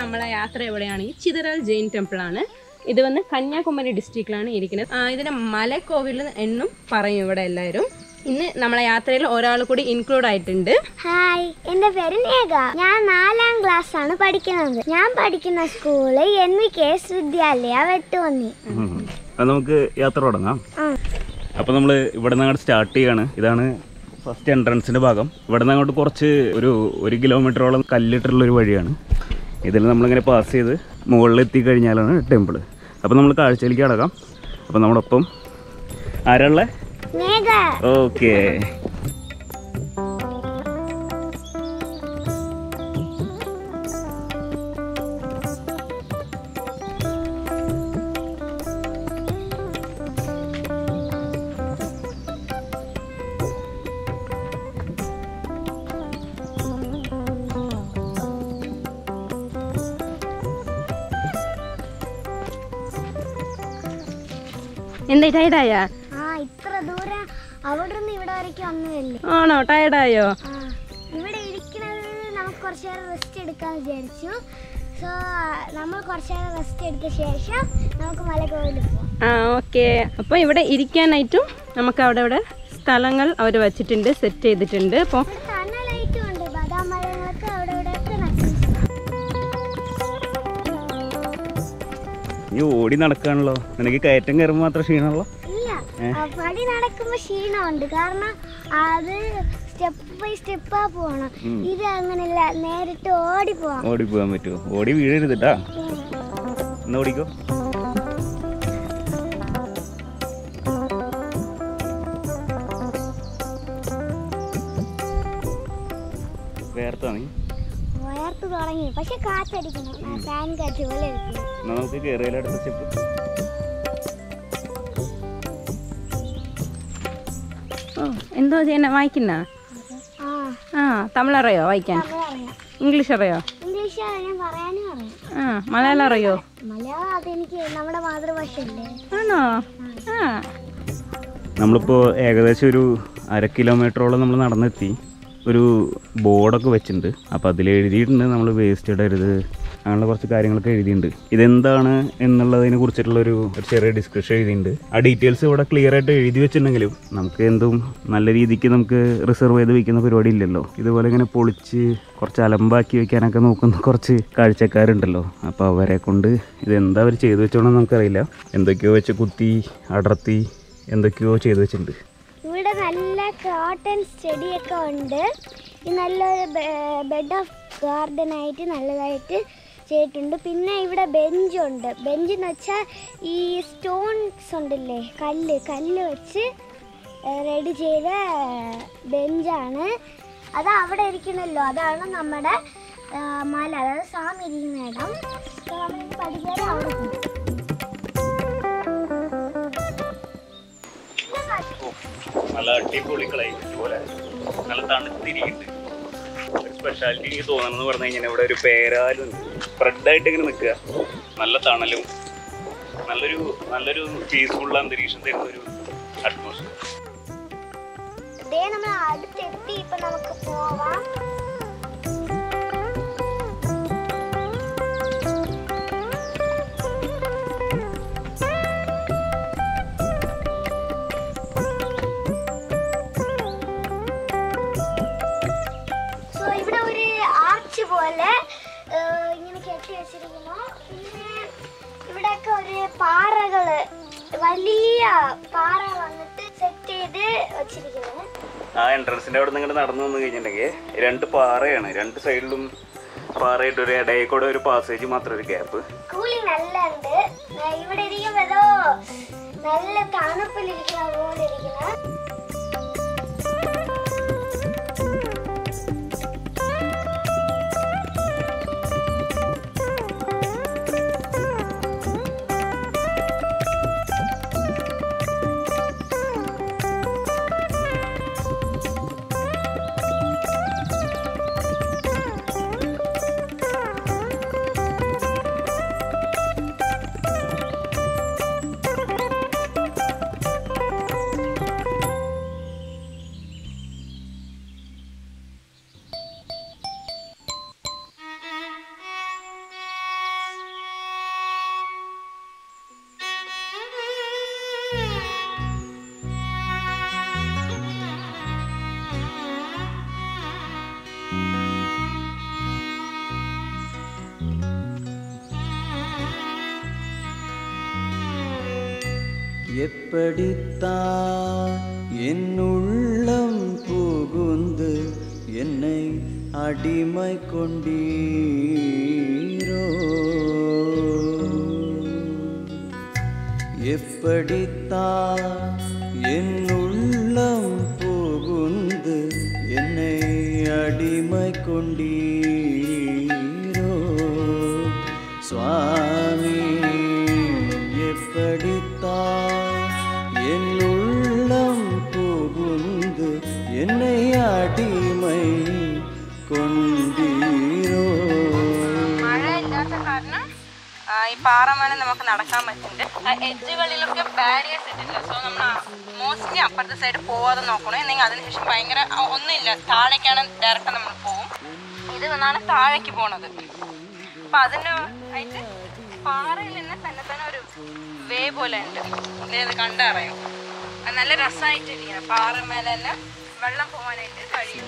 നമ്മളെ യാത്ര എവിടെയാണെങ്കിൽ ചിതറൽ ജെയിൻ ടെമ്പിൾ ആണ് ഇത് വന്ന് കന്യാകുമാരി ഡിസ്ട്രിക്റ്റിലാണ് ഇരിക്കുന്നത് ആ, ഇതിനെ മലക്കോവിൽ എന്നും പറയും ഇവിടെ എല്ലാവരും ഇന്ന് നമ്മളെ യാത്രയിൽ ഒരാൾ കൂടി ഇൻക്ലൂഡ് ആയിട്ടുണ്ട് ഹായ് എൻ്റെ പേര് നേക ഞാൻ നാലാം ക്ലാസ് ആണ് പഠിക്കുന്നത് ഞാൻ പഠിക്കുന്ന school N V K S വിദ്യാലയ വെട്ടുവന്നി അത് നമുക്ക് യാത്ര തുടങ്ങാം ആ. അപ്പോൾ നമ്മൾ ഇവിടെ നിന്ന് അങ്ങോട്ട് സ്റ്റാർട്ട് ചെയ്യാണ് ഇതാണ് ഫസ്റ്റ് എൻട്രൻസിൻ്റെ ഭാഗം ഇവിടെ നിന്ന് അങ്ങോട്ട് കുറച്ച് ഒരു ഒരു കിലോമീറ്ററോളം കല്ലിട്ടുള്ള ഒരു വഴിയാണ് ഇതിൽ നമ്മളിങ്ങനെ പാസ് ചെയ്ത് മുകളിൽ എത്തിക്കഴിഞ്ഞാലാണ് ടെമ്പിൾ അപ്പോൾ നമ്മൾ കാഴ്ചയിലേക്ക് അടക്കാം അപ്പോൾ നമ്മുടെ ഒപ്പം ആരാളെ നേക ഓക്കെ എന്താ ടയർഡായ ആ ഇത്ര ദൂരം അവിടെ നിന്ന് ഇവിടെ വരയ്ക്ക് വന്നതല്ലേ ആണോ ടയർഡായോ ആ ഇവിടെ ഇരിക്കുന്നത് നമുക്ക് കുറച്ച് നേരം റെസ്റ്റ് എടുക്കാന്ന് വിചാരിച്ചു സോ നമ്മൾ കുറച്ച് നേരം റെസ്റ്റ് എടുത്ത ശേഷം നമുക്ക് മലകോവിൽ പോവാം ആ ഓക്കെ അപ്പോൾ ഇവിടെ ഇരിക്കാനായിട്ടും നമുക്ക് അവിടെ ഇവിടെ സ്ഥലങ്ങൾ അവർ വെച്ചിട്ടുണ്ട് സെറ്റ് ചെയ്തിട്ടുണ്ട് അപ്പോൾ ഇവിടെ തണലായിട്ടും ഉണ്ട് ബദാം മരങ്ങളൊക്കെ അവിടെ ഇവിടെ ഒക്കെ നട്ടിട്ടുണ്ട് നീ ഓടി നടക്കാണല്ലോ നിനക്ക് കയറ്റം കയറുമ്പോൾ മാത്രം ക്ഷീണമല്ലോ ഇല്ല ആ, പടി നടക്കുമ്പോ ക്ഷീണമുണ്ട് കാരണം അത് സ്റ്റെപ്പ് ബൈ സ്റ്റെപ്പാ പോണം ഇത് അങ്ങനെയല്ല നേരിട്ട് ഓടി പോവാം ഓടി പോകാൻ പറ്റുമോ ഓടി വീഴരുതിട്ടാ എന്നാ ഓടിക്കോ വേർത്താ നീ വയർത്ത് തുടങ്ങി പക്ഷെ കാറ്റടിക്കണം ഫാൻ കാറ്റ് പോലെ ഇരിക്കുന്നു എന്നാ നമുക്ക് കയറിയാലോ അടുത്ത സ്റ്റെപ്പ് ഓ എന്തോ ചെയ്യണ വായിക്കുന്ന ആ ആ തമിഴ് അറിയോ വായിക്കാൻ തമിഴ് അറിയാം ഇംഗ്ലീഷ് അറിയോ ഇംഗ്ലീഷ് ഞാൻ പറയാനും അറിയാം ആ മലയാളം അറിയോ മലയാളം അതെനിക്ക് നമ്മുടെ മാതൃഭാഷയല്ലേ ആണോ ആ നമ്മളിപ്പോൾ ഏകദേശം ഒരു അര കിലോമീറ്ററോളം നമ്മൾ നടന്നെത്തി ഒരു ബോർഡൊക്കെ വെച്ചിട്ടുണ്ട് അപ്പോൾ അതിൽ എഴുതിയിട്ടുണ്ട് നമ്മൾ വേസ്റ്റ് ഇടരുത് അങ്ങനെയുള്ള കുറച്ച് കാര്യങ്ങളൊക്കെ എഴുതിയിട്ടുണ്ട് ഇതെന്താണ് എന്നുള്ളതിനെ കുറിച്ചിട്ടുള്ളൊരു ഒരു ചെറിയ ഡിസ്കഷൻ എഴുതിയിട്ടുണ്ട് ആ ഡീറ്റെയിൽസ് ഇവിടെ ക്ലിയർ ആയിട്ട് എഴുതി വെച്ചിട്ടുണ്ടെങ്കിലും നമുക്ക് എന്തും നല്ല രീതിക്ക് നമുക്ക് റിസർവ് ചെയ്ത് വെക്കുന്ന പരിപാടി ഇല്ലല്ലോ ഇതുപോലെ ഇങ്ങനെ പൊളിച്ച് കുറച്ച് അലമ്പാക്കി വെക്കാനൊക്കെ നോക്കുന്ന കുറച്ച് കാഴ്ചക്കാരുണ്ടല്ലോ അപ്പോൾ അവരെ കൊണ്ട് ഇതെന്താ അവർ ചെയ്തു വെച്ചോണെന്ന് നമുക്കറിയില്ല എന്തൊക്കെയോ വെച്ച് കുത്തി അടർത്തി എന്തൊക്കെയോ ചെയ്തു വെച്ചിട്ടുണ്ട് ഇവിടെ നല്ല കോട്ടൺസ് ചെടിയൊക്കെ ഉണ്ട് ഇത് നല്ലൊരു ബെഡ് ഓഫ് ഗാർഡൻ ആയിട്ട് നല്ലതായിട്ട് ചെയ്തിട്ടുണ്ട് പിന്നെ ഇവിടെ ബെഞ്ചുണ്ട് ബെഞ്ച് എന്ന് വെച്ചാൽ ഈ സ്റ്റോൺസ് ഉണ്ടല്ലേ കല്ല് കല്ല് വെച്ച് റെഡി ചെയ്ത ബെഞ്ചാണ് അത് അവിടെ ഇരിക്കണല്ലോ അതാണ് നമ്മുടെ ആ, മല അതായത് സ്വാമി ഇരിക്കുന്ന ഇടം അപ്പോൾ നമ്മളിത് പഠിക്കാതെ അവിടെ പോകും നല്ല അടിപൊളി ക്ലൈമറ്റ് പോലെ നല്ല തണുത്തിരിക്കുന്നുണ്ട് ഒരു സ്പെഷ്യാലിറ്റി എനിക്ക് തോന്നണമെന്ന് പറഞ്ഞു കഴിഞ്ഞാൽ ഇവിടെ ഒരു പേരാലും സ്പ്രെഡായിട്ട് ഇങ്ങനെ നിൽക്കുക നല്ല തണലും നല്ലൊരു നല്ലൊരു പീസ്ഫുൾ അന്തരീക്ഷം തരുന്ന ഒരു അറ്റ്മോസ്ഫിയർ ദേ നമ്മൾ അടുത്തെത്തി ഇപ്പൊ നമുക്ക് പോവാം സോ ഇവിടെ ഒരു ആർച്ച് പോലെ ഏഹ്, ഇങ്ങനെ കെട്ടി വെച്ചിരിക്കുന്നു പിന്നെ ഇവിടെയൊക്കെ ഒരു പാറകള് വലിയ പാറ വന്നിട്ട് സെറ്റ് ചെയ്ത് വെച്ചിരിക്കുന്നത് ആ എൻട്രൻസിന്റെ അവിടെ നിന്ന് ഇങ്ങനെ നടന്നു വന്നു കഴിഞ്ഞിട്ടുണ്ടെങ്കിൽ രണ്ട് പാറയാണ് രണ്ട് സൈഡിലും പാറയായിട്ട് ഒരു ഇടയിൽ കൂടെ ഒരു പാസേജ് മാത്രം ഒരു ഗ്യാപ്പ് കൂളിംഗ് നല്ല ഉണ്ട് ഏഹ്, ഇവിടെ ഇരിക്കുമ്പോ ഏതോ നല്ല തണുപ്പിലിരിക്കുന്ന പോലെ ഇരിക്കുന്ന எப்படித்தான் என் உள்ளம் புகுந்து என்னை அடிமை கொண்டீரோ எப்படித்தான் என் உள்ளம் புகுந்து என்னை அடிமை கொண்டீரோ சுவாமி எப்படித்தான் என் உள்ளம் புகுந்து என்னை അടിമൈ കൊണ്ടീരോ മഴ ഇല്ലാത്ത കാരണം ആ, ഈ പാറമല നമുക്ക് നടക്കാൻ പറ്റുന്നുണ്ട് എഡ്ജുകളിലൊക്കെ ബാരിയേഴ്സ് ഇട്ടില്ല സോ നമ്മൾ മോസ്റ്റ്ലി അപ്പുറത്തെ സൈഡ് പോവാതെ നോക്കണം എന്നെങ്കിൽ അതിനുശേഷം ഭയങ്കര ആ, ഒന്നുമില്ല താഴേക്കാണ് ഡയറക്റ്റ് നമ്മൾ പോകും ഇത് നിന്നാണ് താഴേക്ക് പോണത് അപ്പൊ അതിന് ആയിട്ട് പാറയിൽ നിന്ന് തന്നെ തന്നെ ഒരു വേ പോലെ ഉണ്ട് ഇത് കണ്ടറിയും അത് നല്ല രസമായിട്ടിരിക്കണം പാറമേലെല്ലാം വെള്ളം പോകാനായിട്ട് കഴിയും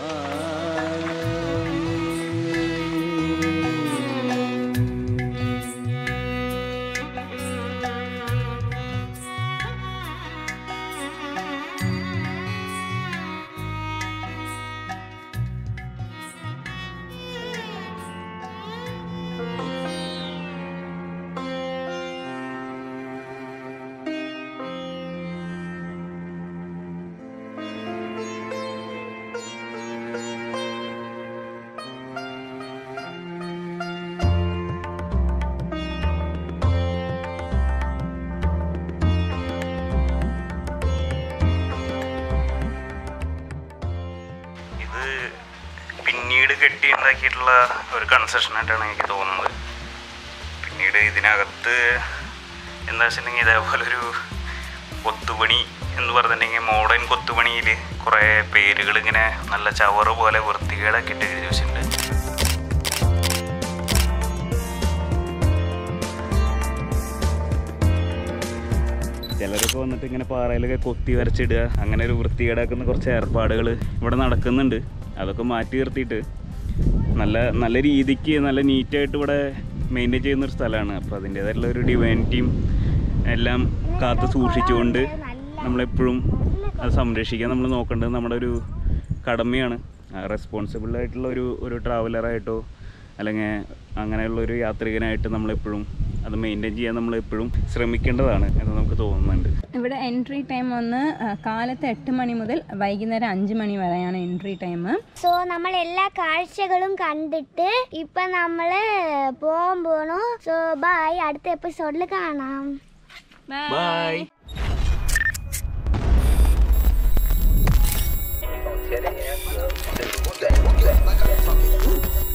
ഇത് പിന്നീട് കെട്ടിയുണ്ടാക്കിയിട്ടുള്ള ഒരു കൺസ്ട്രക്ഷൻ ആയിട്ടാണ് എനിക്ക് തോന്നുന്നത് പിന്നീട് ഇതിനകത്ത് എന്താ വെച്ചിട്ടുണ്ടെങ്കിൽ ഇതേപോലെ ഒരു കൊത്തുപണി എന്ന് പറഞ്ഞിട്ടുണ്ടെങ്കിൽ മോഡേൺ കൊത്തുപണിയിൽ കുറേ പേരുകൾ ഇങ്ങനെ നല്ല ചവറ് പോലെ വൃത്തികേടൊക്കെ ഇട്ട് എഴുതി വെച്ചിട്ടുണ്ട് ചിലരൊക്കെ വന്നിട്ട് ഇങ്ങനെ പാറയിലൊക്കെ കൊത്തി വരച്ചിടുക അങ്ങനെ ഒരു വൃത്തികേടാക്കുന്ന കുറച്ച് ഏർപ്പാടുകൾ ഇവിടെ നടക്കുന്നുണ്ട് അതൊക്കെ മാറ്റി നിർത്തിയിട്ട് നല്ല നല്ല രീതിക്ക് നല്ല നീറ്റായിട്ട് ഇവിടെ മെയിൻറ്റെയിൻ ചെയ്യുന്ന ഒരു സ്ഥലമാണ് അപ്പോൾ അതിൻ്റേതായിട്ടുള്ള ഒരു ഡിവൈനിറ്റിയും എല്ലാം കാത്ത് സൂക്ഷിച്ചുകൊണ്ട് നമ്മളെപ്പോഴും അത് സംരക്ഷിക്കാൻ നമ്മൾ നോക്കേണ്ടത് നമ്മുടെ ഒരു കടമയാണ് റെസ്പോൺസിബിൾ ആയിട്ടുള്ള ഒരു ഒരു ട്രാവലറായിട്ടോ അല്ലെങ്കിൽ അങ്ങനെയുള്ള ഒരു യാത്രികനായിട്ട് നമ്മളെപ്പോഴും അത് മെയിൻറ്റെയിൻ ചെയ്യാൻ നമ്മളെപ്പോഴും ശ്രമിക്കേണ്ടതാണ് എന്ന് നമുക്ക് തോന്നുന്നുണ്ട് ഇവിടെ എൻട്രി ടൈം വന്ന് ആ, കാലത്ത് എട്ട് മണി മുതൽ വൈകുന്നേരം അഞ്ച് മണി വരെയാണ് എൻട്രി ടൈം സോ നമ്മൾ എല്ലാ കാഴ്ചകളും കണ്ടിട്ട് ഇപ്പൊ നമ്മള് പോകാൻ പോണു സോ ബൈ അടുത്ത എപ്പിസോഡിൽ കാണാം ബൈ Fuck it.